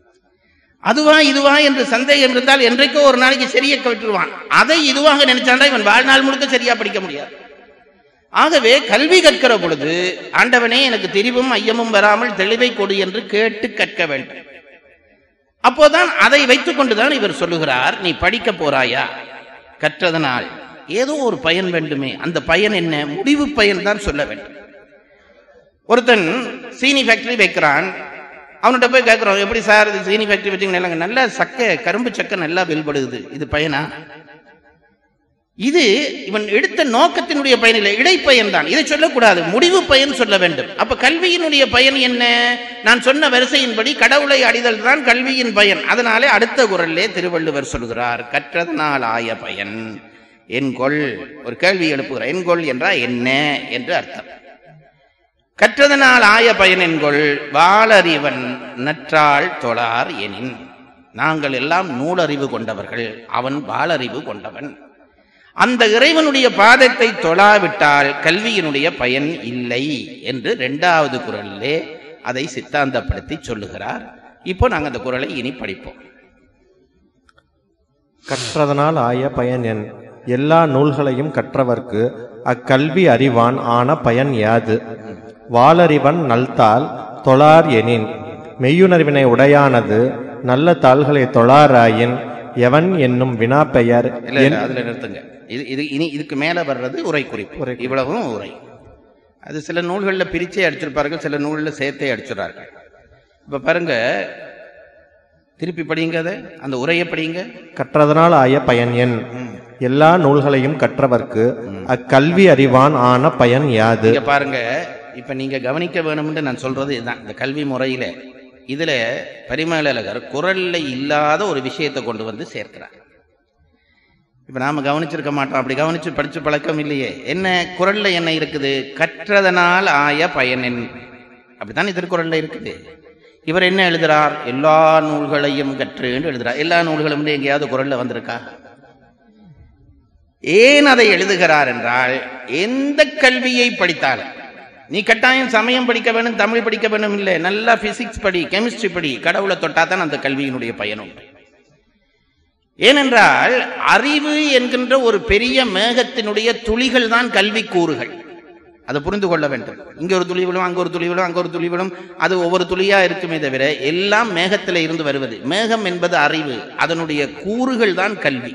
அதுவா இதுவா என்று சந்தேகம் இருந்தால் என்றைக்கோ ஒரு நாளைக்கு சரியா விட்டுருவான் அதை இதுவாக நினைச்சாண்டா இவன் வாழ்நாள் முழுக்க சரியா படிக்க முடியாது ஆகவே கல்வி கற்கிற பொழுது ஆண்டவனே எனக்கு திரிவும் ஐயமும் வராமல் தெளிவை கொடு என்று கேட்டு கற்க வேண்டும் அப்போதான் அதை வைத்துக் கொண்டுதான் இவர் சொல்லுகிறார் நீ படிக்க போறாயா கற்றதனால் ஏதோ ஒரு பயன் வேண்டுமே அந்த பயன் என்ன முடிவு பயன் தான் சொல்ல வேண்டும் ஒருத்தன் சீனி ஃபேக்டரி வைக்கிறான் அவன்கிட்ட போய் கேட்கிறோம் எப்படி சார் இது சீனி ஃபேக்டரி வச்சுங்க நல்ல சக்கை கரும்பு சக்கை நல்லா வெளிப்படுது இது பயனா இது இவன் எடுத்த நோக்கத்தினுடைய பயன் இல்லை இடைப்பயன் தான் இதை சொல்லக்கூடாது முடிவு பயன் சொல்ல வேண்டும் அப்ப கல்வியினுடைய பயன் என்ன நான் சொன்ன வரிசையின்படி கடவுளை அடிதல் தான் கல்வியின் பயன் அதனாலே அடுத்த குரல்லே திருவள்ளுவர் சொல்கிறார் கற்றதனால் ஆய பயன் என்கொள் ஒரு கேள்வி எழுப்புகிறார் என்கொள் என்றால் என்ன என்று அர்த்தம் கற்றதனால் ஆய பயன் என்கொள் வாளறிவன் நற்றாள் தொழார் எனின் நாங்கள் எல்லாம் நூலறிவு கொண்டவர்கள் அவன் வாளறிவு கொண்டவன் அந்த இறைவனுடைய பாதத்தை தொழாவிட்டால் கல்வியினுடைய பயன் இல்லை என்று இரண்டாவது குரலிலே அதை சித்தாந்தப்படுத்தி சொல்லுகிறார் இப்போ நாங்கள் அந்த குரலை இனி படிப்போம் கற்றதனால் ஆய பயன் என் எல்லா நூல்களையும் கற்றவர்க்கு அக்கல்வி அறிவான் ஆன பயன் யாது வாளறிவன் நல்தால் தொழார் எனின் மெய்யுணர்வினை உடையானது நல்ல தாள்களை தொழாராயின் எவன் என்னும் வினாப்பெயர் இல்ல இல்ல அதுல நிறுத்துங்க இது இது இனி இதுக்கு மேல வர்றது உரை குறிப்பு இவ்வளவும் உரை அது சில நூல்கள்ல பிரிச்சே அடிச்சிருப்பார்கள் சில நூல்கள்ல சேர்த்தே அடிச்சிடறார்கள் இப்ப பாருங்க திருப்பி படிங்க அதை அந்த உரையை படிங்க கற்றதனால் ஆய பயன் என் எல்லா நூல்களையும் கற்றவர்க்கு அக்கல்வி அறிவான் ஆன பயன் யாது இங்க பாருங்க இப்ப நீங்க கவனிக்க வேணும்னு நான் சொல்றது இதுதான் இந்த கல்வி முறையில இதுல பரிமேலழகர் குரல்ல இல்லாத ஒரு விஷயத்தை கொண்டு வந்து சேர்க்கிறார் இப்ப நாம கவனிச்சிருக்க மாட்டோம் அப்படி கவனிச்சு படிச்சு பழக்கம் இல்லையே என்ன குரல்ல என்ன இருக்குது கற்றதனால் ஆய பயனின் அப்படித்தான் திருக்குறள்ல இருக்குது இவர் என்ன எழுதுறார் எல்லா நூல்களையும் கற்றுன்னு எழுதுறார் எல்லா நூல்களும் எங்கேயாவது குரல்ல வந்திருக்கா ஏன் அதை எழுதுகிறார் என்றால் எந்த கல்வியை படித்தாலும் நீ கட்டாயம் சமயம் படிக்க வேணும் தமிழ் படிக்க வேணும் இல்லை நல்லா பிசிக்ஸ் படி கெமிஸ்ட்ரி படி கடவுளை தொட்டா தான் அந்த கல்வியினுடைய பயனும் ஏனென்றால் அறிவு என்கின்ற ஒரு பெரிய மேகத்தினுடைய துளிகள் தான் கல்வி கூறுகள் அதை புரிந்து கொள்ள வேண்டும் இங்க ஒரு துளி விழும் அங்க ஒரு துளி விழும் அங்க ஒரு துளி விழும் அது ஒவ்வொரு துளியா இருக்குமே தவிர எல்லாம் மேகத்தில இருந்து வருவது மேகம் என்பது அறிவு அதனுடைய கூறுகள் தான் கல்வி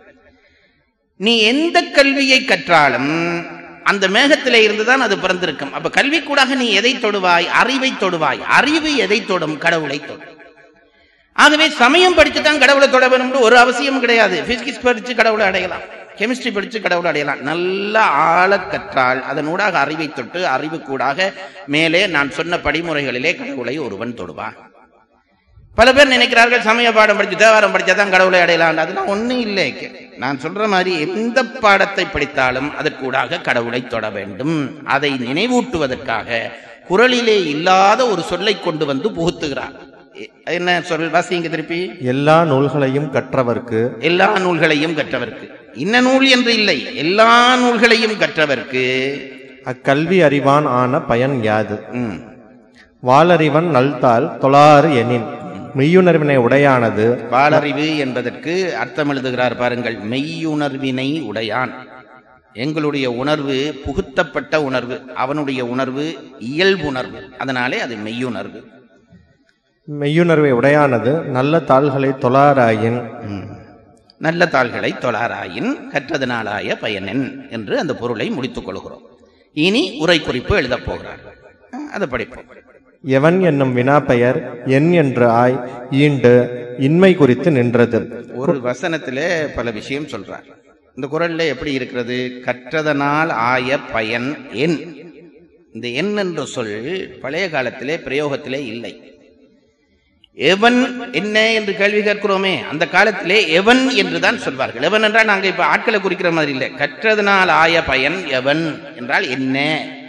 நீ எந்த கல்வியை கற்றாலும் அந்த மேகத்திலே இருந்துதான் அது பிறந்திருக்கும் அப்ப கல்வி கூடாக நீ எதை தொடுவாய் அறிவை தொடுவாய் அறிவு எதை தொடும் கடவுளை தொடும் ஆகவே சமயம் படித்து தான் கடவுளை தொட வேணும்னு ஒரு அவசியம் கிடையாது பிசிக்ஸ் படிச்சு கடவுளை அடையலாம் கெமிஸ்ட்ரி படிச்சு கடவுளை அடையலாம் நல்ல ஆழ கற்றால் அதனூடாக அறிவை தொட்டு அறிவு கூடாக மேலே நான் சொன்ன படிமுறைகளிலே கடவுளை ஒருவன் தொடுவான் பல பேர் நினைக்கிறார்கள் சமய பாடம் படிச்சு தேவாரம் படிச்சாதான் கடவுளை அடையலாம் அதெல்லாம் ஒண்ணும் இல்லை நான் சொல்ற மாதிரி எந்த பாடத்தை படித்தாலும் அதற்கூடாக கடவுளை தொட வேண்டும் அதை நினைவூட்டுவதற்காக குரலிலே இல்லாத ஒரு சொல்லை கொண்டு வந்து புகுத்துகிறார் எ- என்ன சொல் வாசிங்க திருப்பி எல்லா நூல்களையும் கற்றவர்க்கு எல்லா நூல்களையும் கற்றவர்க்கு இன்ன நூல் என்று இல்லை எல்லா நூல்களையும் கற்றவர்க்கு அக்கல்வி அறிவான் ஆன பயன் யாது ம், வாளறிவன் நல்தால் தொழாறு எனின் மெய்யுணர்வினை உடையானது பாலறிவு என்பதற்கு அர்த்தம் எழுதுகிறார் பாருங்கள் மெய்யுணர்வினை உடையான் எங்களுடைய உணர்வு புகுத்தப்பட்ட உணர்வு அவனுடைய உணர்வு இயல்புணர்வு அதனாலே அது மெய்யுணர்வு மெய்யுணர்வை உடையானது நல்ல தாள்களை தொழாராயின் ம். நல்ல தாள்களை தொழாராயின் கற்றதனாலாய பயனென் என்று அந்த பொருளை முடித்துக் கொள்கிறோம் இனி உரை குறிப்பு எழுதப் போகிறார் அதை படிப்போம் எவன் என்னும் வினாப்பெயர் என் என்று ஆய் ஈண்டு இன்மை குறித்து நின்றது ஒரு வசனத்திலே பல விஷயம் சொல்றார் இந்த குரல்ல எப்படி இருக்கிறது கற்றதனால் ஆய பயன் என் இந்த என் என்ற சொல் பழைய காலத்திலே பிரயோகத்திலே இல்லை எவன் என்ன என்று கேள்வி கேட்கிறோமே அந்த காலத்திலே எவன் என்றுதான் சொல்வார்கள் எவன் என்றால் நாங்க இப்ப ஆட்களை குறிக்கிற மாதிரி இல்லை கற்றதனால் ஆய பயன் எவன் என்றால் என்ன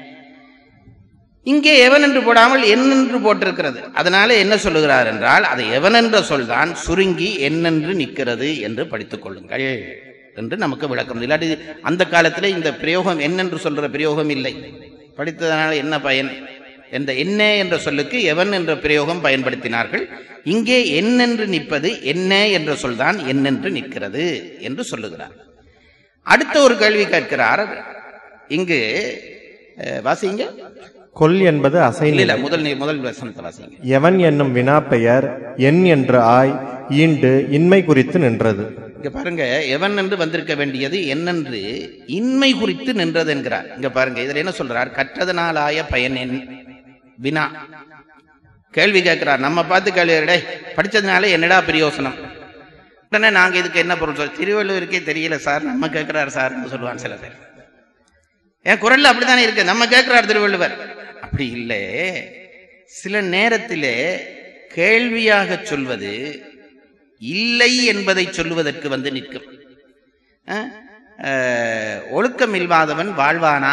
இங்கே எவன் என்று போடாமல் என் என்று போட்டிருக்கிறது அதனால என்ன சொல்லுகிறார் என்றால் அது எவன் என்ற சொல்தான் சுருங்கி என்னென்று நிற்கிறது என்று படித்துக் கொள்ளுங்கள் என்று நமக்கு விளக்கம் இல்லாட்டி அந்த காலத்திலே இந்த பிரயோகம் என்னென்று சொல்ற பிரயோகம் இல்லை படித்ததனால என்ன பயன் என்ற என்ன என்ற சொல்லுக்கு எவன் என்ற பிரயோகம் பயன்படுத்தினார்கள் இங்கே என்னென்று நிற்பது என்ன என்ற சொல்தான் என்னென்று நிற்கிறது என்று சொல்லுகிறார் அடுத்த ஒரு கேள்வி கேட்கிறார் இங்கு அஹ், வாசிங்க கொல் என்பது இல்ல அசைநிலை இல்ல முதல் நீ- முதல் வசனத்தை வாசிங்க எவன் என்னும் வினாப்பெயர் என் என்று ஆய் ஈண்டு இன்மை குறித்து நின்றது இங்க பாருங்க எவன் என்று வந்திருக்க வேண்டியது என்னென்று இன்மை குறித்து நின்றது என்கிறார் இங்க பாருங்க இதுல என்ன சொல்றார் கற்றதனாலாய பயன் என் வினா கேள்வி கேட்கிறார் நம்ம பார்த்து கேள்வி டேய் படிச்சதுனால என்னடா பிரயோசனம் உடனே நாங்க இதுக்கு என்ன பொருள் சொல்ல திருவள்ளுவருக்கே தெரியல சார் நம்ம கேட்கிறார் சார்னு சொல்லுவான் சில பேர் என் குரல்ல அப்படித்தானே இருக்கு நம்ம கேட்கிறார் திருவள்ளுவர் அப்படி இல்லை சில நேரத்திலே கேள்வியாக சொல்வது இல்லை என்பதை சொல்லுவதற்கு வந்து நிற்கும் அஹ், அஹ், ஒழுக்கம் இல்லாதவன் வாழ்வானா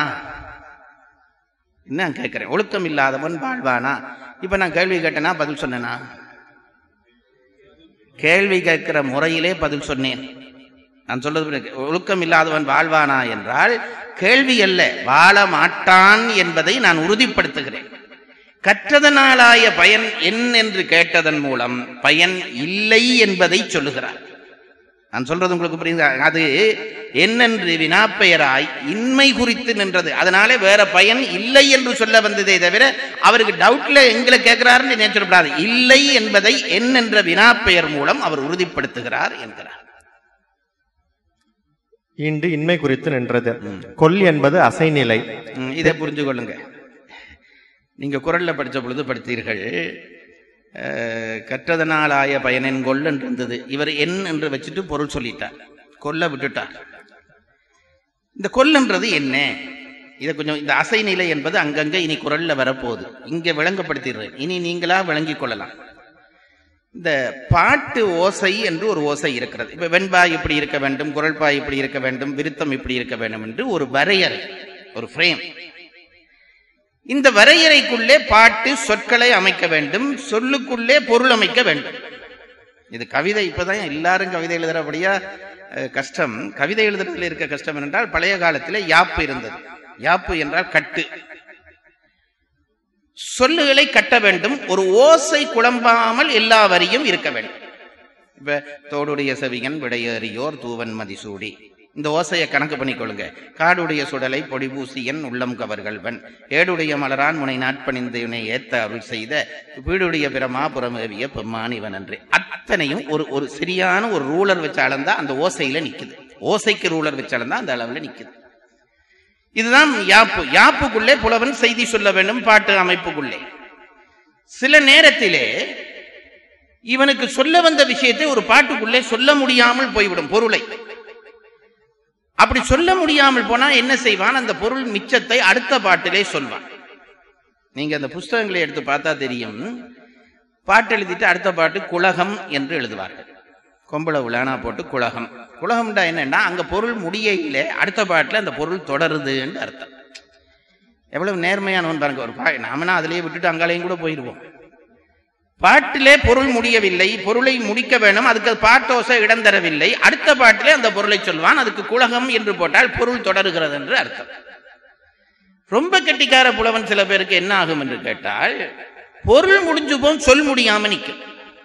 என்ன கேட்கிறேன் ஒழுக்கம் இல்லாதவன் வாழ்வானா இப்ப நான் கேள்வி கேட்டேனா பதில் சொன்னேனா கேள்வி கேட்கிற முறையிலே பதில் சொன்னேன் நான் சொல்றது புரியுது. ஒழுக்கம் இல்லாதவன் வாழ்வானா என்றால் கேள்வி அல்ல வாழ மாட்டான் என்பதை நான் உறுதிப்படுத்துகிறேன் கற்றதனாலாய பயன் என் என்று கேட்டதன் மூலம் பயன் இல்லை என்பதை சொல்லுகிறார் நான் சொல்றது உங்களுக்கு புரியுதா அது என்னென்று வினாப்பெயராய் இன்மை குறித்து நின்றது அதனாலே வேற பயன் இல்லை என்று சொல்ல வந்ததே தவிர அவருக்கு டவுட்ல எங்களை கேட்கிறாருன்னு நினைச்சிடக்கூடாது இல்லை என்பதை என் என்ற வினாப்பெயர் மூலம் அவர் உறுதிப்படுத்துகிறார் என்கிறார் ஈண்டு இன்மை குறித்து நின்றது கொல் என்பது அசைநிலை ம், இதை புரிஞ்சு கொள்ளுங்க நீங்க குரல்ல படிச்ச பொழுது படித்தீர்கள் அஹ், கற்றதனாலாய பயனென் கொல் என்று இருந்தது இவர் என் என்று வச்சுட்டு பொருள் சொல்லிட்டார் கொல்ல விட்டுட்டார் இந்த கொல்லுன்றது என்ன இதை கொஞ்சம் இந்த அசைநிலை என்பது அங்கங்க இனி குரல்ல வரப்போகுது இங்க விளங்கப்படுத்திடுறேன் இனி நீங்களா விளங்கிக் கொள்ளலாம் இந்த பாட்டு ஓசை என்று ஒரு ஓசை இருக்கிறது இப்ப வெண்பாய் இப்படி இருக்க வேண்டும் குரல்பாய் இப்படி இருக்க வேண்டும் விருத்தம் இப்படி இருக்க வேண்டும் என்று ஒரு வரையறை ஒரு ஃப்ரேம் இந்த வரையறைக்குள்ளே பாட்டு சொற்களை அமைக்க வேண்டும் சொல்லுக்குள்ளே பொருள் அமைக்க வேண்டும் இது கவிதை இப்பதான் எல்லாரும் கவிதை எழுதுறபடியா அஹ், கஷ்டம் கவிதை எழுதுறதுல இருக்க கஷ்டம் என்றால் பழைய காலத்திலே யாப்பு இருந்தது யாப்பு என்றால் கட்டு சொல்லுகளை கட்ட வேண்டும் ஒரு ஓசை குழம்பாமல் எல்லா வரியும் இருக்க வேண்டும் இப்ப தோடுடைய செவியன் விடையேறியோர் தூவன் மதிசூடி இந்த ஓசையை கணக்கு பண்ணிக்கொள்ளுங்க காடுடைய சுடலை பொடிபூசியன் உள்ளம் கவர்கள்வன் ஏடுடைய மலரான் முனை நாட்பணிந்தவனை ஏத்த அருள் செய்த வீடுடைய பிரமா புறமேவிய பெம்மான் இவன் என்று அத்தனையும் ஒரு ஒரு சரியான ஒரு ரூலர் வச்சு அளந்தா அந்த ஓசையில நிக்குது ஓசைக்கு ரூலர் வச்சு அளந்தா அந்த அளவுல நிக்குது இதுதான் யாப்பு யாப்புக்குள்ளே புலவன் செய்தி சொல்ல வேண்டும் பாட்டு அமைப்புக்குள்ளே சில நேரத்திலே இவனுக்கு சொல்ல வந்த விஷயத்தை ஒரு பாட்டுக்குள்ளே சொல்ல முடியாமல் போய்விடும் பொருளை அப்படி சொல்ல முடியாமல் போனா என்ன செய்வான் அந்த பொருள் மிச்சத்தை அடுத்த பாட்டிலே சொல்வான் நீங்க அந்த புஸ்தகங்களை எடுத்து பார்த்தா தெரியும் பாட்டு எழுதிட்டு அடுத்த பாட்டு குலகம் என்று எழுதுவார்கள் கொம்பள உலானா போட்டு குலகம் குலகம்டா என்னன்னா அங்க பொருள் முடியல அடுத்த பாட்டுல அந்த பொருள் தொடருதுன்னு அர்த்தம் எவ்வளவு நேர்மையானவன் பாருங்க ஒரு பா நாமனா அதிலேயே விட்டுட்டு அங்காலையும் கூட போயிடுவோம் பாட்டிலே பொருள் முடியவில்லை பொருளை முடிக்க வேணும் அதுக்கு பாட்டோசை இடம் தரவில்லை அடுத்த பாட்டிலே அந்த பொருளை சொல்வான் அதுக்கு குலகம் என்று போட்டால் பொருள் தொடருகிறது என்று அர்த்தம் ரொம்ப கெட்டிக்கார புலவன் சில பேருக்கு என்ன ஆகும் என்று கேட்டால் பொருள் முடிஞ்சு போம் சொல் முடியாம நிற்கும்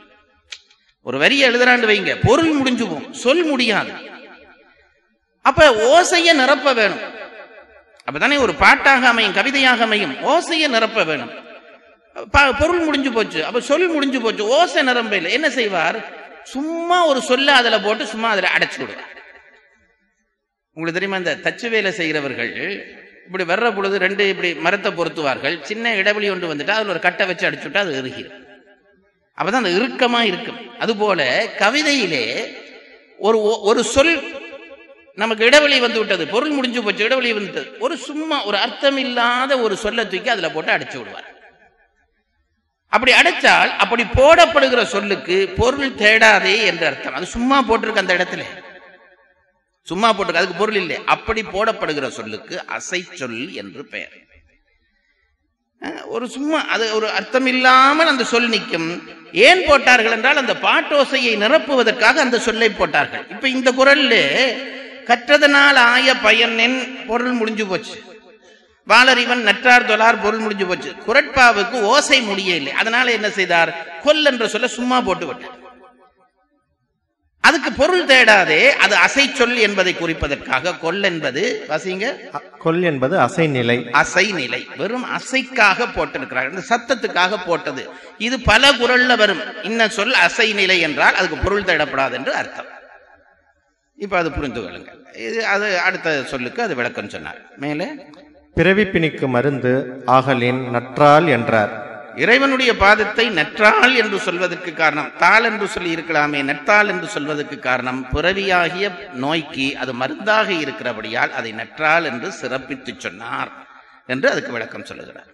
ஒரு வரியை எழுதுறாண்டு வைங்க பொருள் முடிஞ்சு போம் சொல் முடியாது அப்ப ஓசைய நிரப்ப வேணும் அப்பதானே ஒரு பாட்டாக அமையும் கவிதையாக அமையும் ஓசைய நிரப்ப வேணும் ப- பொருள் முடிஞ்சு போச்சு அப்ப சொல் முடிஞ்சு போச்சு ஓசை நிரம்ப இல்லை என்ன செய்வார் சும்மா ஒரு சொல்ல அதுல போட்டு சும்மா அதுல அடைச்சு விடுவார் உங்களுக்கு தெரியுமா இந்த தச்சு வேலை செய்கிறவர்கள் இப்படி வர்ற பொழுது ரெண்டு இப்படி மரத்தை பொருத்துவார்கள் சின்ன இடைவெளி ஒன்று வந்துட்டா அதுல ஒரு கட்டை வச்சு அடிச்சுட்டா அது இறுகிடும் அப்பதான் அந்த இறுக்கமா இருக்கும் அதுபோல கவிதையிலே ஒரு ஒ- ஒரு சொல் நமக்கு இடைவெளி வந்து விட்டது பொருள் முடிஞ்சு போச்சு இடைவெளி வந்துட்டது ஒரு சும்மா ஒரு அர்த்தம் இல்லாத ஒரு சொல்ல தூக்கி அதுல போட்டு அடிச்சு விடுவார் அப்படி அடைச்சால் அப்படி போடப்படுகிற சொல்லுக்கு பொருள் தேடாதே என்று அர்த்தம் அது சும்மா போட்டிருக்கு அந்த இடத்துல சும்மா போட்டிருக்கு அதுக்கு பொருள் இல்லை அப்படி போடப்படுகிற சொல்லுக்கு அசை சொல் என்று பெயர் அஹ், ஒரு சும்மா அது ஒரு அர்த்தம் இல்லாமல் அந்த சொல் நிற்கும் ஏன் போட்டார்கள் என்றால் அந்த பாட்டோசையை நிரப்புவதற்காக அந்த சொல்லை போட்டார்கள் இப்ப இந்த குரல்ல கற்றதனால் ஆய பயனின் பொருள் முடிஞ்சு போச்சு வாளறிவன் நற்றார் தொழார் பொருள் முடிஞ்சு போச்சு குரட்பாவுக்கு ஓசை முடியவில்லை அதனால என்ன செய்தார் கொல் என்ற சொல்ல சும்மா போட்டு விட்டார் அதுக்கு பொருள் தேடாதே அது அசை சொல் என்பதை குறிப்பதற்காக கொல் என்பது வாசிங்க அ- கொல் என்பது அசைநிலை அசை நிலை வெறும் அசைக்காக போட்டிருக்கிறார்கள் இந்த சத்தத்துக்காக போட்டது இது பல குரல்ல வரும் இன்ன சொல் அசை நிலை என்றால் அதுக்கு பொருள் தேடப்படாது என்று அர்த்தம் இப்ப அது புரிந்து கொள்ளுங்க இது அது அடுத்த சொல்லுக்கு அது விளக்கம் சொன்னார் மேலே பிறவிப்பிணிக்கு மருந்து ஆகலின் நற்றால் என்றார் இறைவனுடைய பாதத்தை நற்றாள் என்று சொல்வதற்கு காரணம் தாள் என்று சொல்லி இருக்கலாமே நற்றாள் என்று சொல்வதற்கு காரணம் பிறவியாகிய நோய்க்கு அது மருந்தாக இருக்கிறபடியால் அதை நற்றாள் என்று சிறப்பித்து சொன்னார் என்று அதுக்கு விளக்கம் சொல்லுகிறார்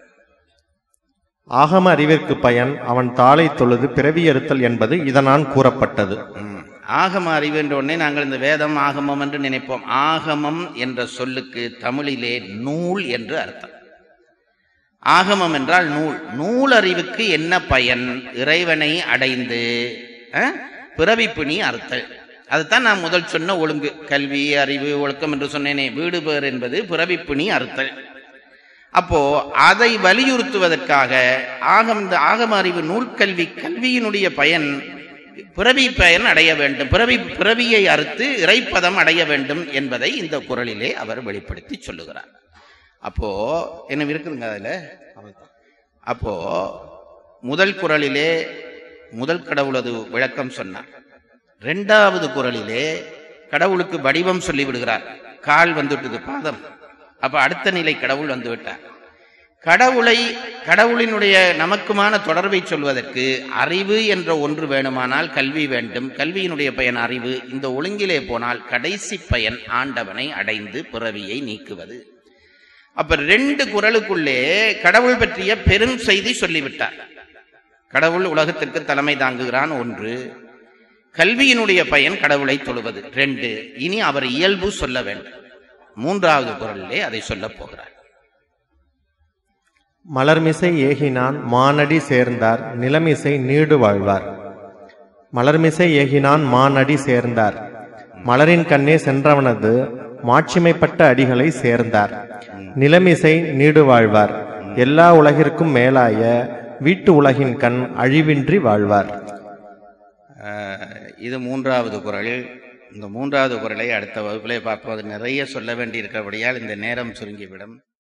ஆகம அறிவிற்கு பயன் அவன் தாளை தொழுது பிறவியறுத்தல் என்பது இதனான் கூறப்பட்டது ம். ஆகம அறிவு என்ற உடனே நாங்கள் இந்த வேதம் ஆகமம் என்று நினைப்போம் ஆகமம் என்ற சொல்லுக்கு தமிழிலே நூல் என்று அர்த்தம் ஆகமம் என்றால் நூல் நூல் அறிவுக்கு என்ன பயன் இறைவனை அடைந்து அஹ், பிறவிப்பிணி அறுத்தல் அதுதான் நான் முதல் சொன்ன ஒழுங்கு கல்வி அறிவு ஒழுக்கம் என்று சொன்னேனே வீடு பேர் என்பது பிறவிப்பிணி அறுத்தல் அப்போ அதை வலியுறுத்துவதற்காக ஆகம் இந்த ஆகம அறிவு நூல்கல்வி கல்வியினுடைய பயன் பிறவி பயன் அடைய வேண்டும் பிறவி பிறவியை அறுத்து இறைப்பதம் அடைய வேண்டும் என்பதை இந்த குரலிலே அவர் வெளிப்படுத்தி சொல்லுகிறார் அப்போ என்ன இருக்குதுங்க அதுல அப்போ முதல் குரலிலே முதல் கடவுளது விளக்கம் சொன்னார் இரண்டாவது குரலிலே கடவுளுக்கு வடிவம் சொல்லி விடுகிறார் கால் வந்துட்டது பாதம் அப்ப அடுத்த நிலை கடவுள் வந்து விட்டார் கடவுளை கடவுளினுடைய நமக்குமான தொடர்பை சொல்வதற்கு அறிவு என்ற ஒன்று வேணுமானால் கல்வி வேண்டும் கல்வியினுடைய பயன் அறிவு இந்த ஒழுங்கிலே போனால் கடைசி பயன் ஆண்டவனை அடைந்து பிறவியை நீக்குவது அப்ப ரெண்டு குரலுக்குள்ளே கடவுள் பற்றிய பெரும் செய்தி சொல்லிவிட்டார் கடவுள் உலகத்திற்கு தலைமை தாங்குகிறான் ஒன்று கல்வியினுடைய பயன் கடவுளை தொழுவது ரெண்டு இனி அவர் இயல்பு சொல்ல வேண்டும் மூன்றாவது குரலிலே அதை சொல்லப் போகிறார் மலர்மிசை ஏகினான் மானடி சேர்ந்தார் நிலமிசை நீடு வாழ்வார் மலர்மிசை ஏகினான் மானடி சேர்ந்தார் மலரின் கண்ணே சென்றவனது மாட்சிமைப்பட்ட அடிகளை சேர்ந்தார் நிலமிசை நீடு வாழ்வார் எல்லா உலகிற்கும் மேலாய வீட்டு உலகின் கண் அழிவின்றி வாழ்வார் அஹ், இது மூன்றாவது குரல் இந்த மூன்றாவது குரலை அடுத்த வகுப்பிலே பார்ப்போம் அது நிறைய சொல்ல வேண்டி இருக்கிறபடியால் இந்த நேரம் சுருங்கிவிடும்